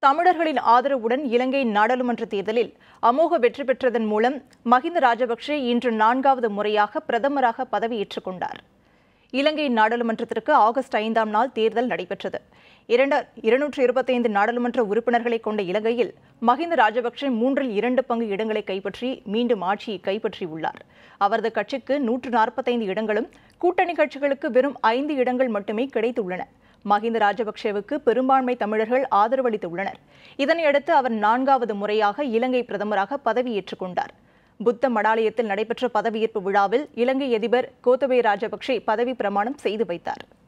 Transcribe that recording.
தமிழர்களின் ஆதரவுடன் இலங்கை நாடாளுமன்ற தேர்தலில் அமோக வெற்றி பெற்றதன் மூலம் மஹிந்த ராஜபக்சே இன்று நான்காவது முறையாக பிரதமராக பதவியேற்றுக் கொண்டார் இலங்கை நாடாளுமன்றத்திற்கு ஆகஸ்ட் ஐந்தாம் நாள் தேர்தல் நடைபெற்றது இரண்டு இருநூற்று இருபத்தைந்து நாடாளுமன்ற உறுப்பினர்களை கொண்ட இலங்கையில் மஹிந்த ராஜபக்சே மூன்றில் இரண்டு பங்கு இடங்களை கைப்பற்றி மீண்டும் ஆட்சியை கைப்பற்றியுள்ளார் அவரது கட்சிக்கு நூற்று நாற்பத்தைந்து இடங்களும் கூட்டணி கட்சிகளுக்கு வெறும் ஐந்து இடங்கள் மட்டுமே கிடைத்துள்ளன மஹிந்த ராஜபக்சேவுக்கு பெரும்பான்மை தமிழர்கள் ஆதரவளித்துள்ளனர் இதனையடுத்து அவர் நான்காவது முறையாக இலங்கை பிரதமராக பதவியேற்றுக் கொண்டார் புத்த மடாலயத்தில் நடைபெற்ற பதவியேற்பு விழாவில் இலங்கை அதிபர் கோத்தபய ராஜபக்சே பதவி பிரமாணம் செய்து வைத்தார்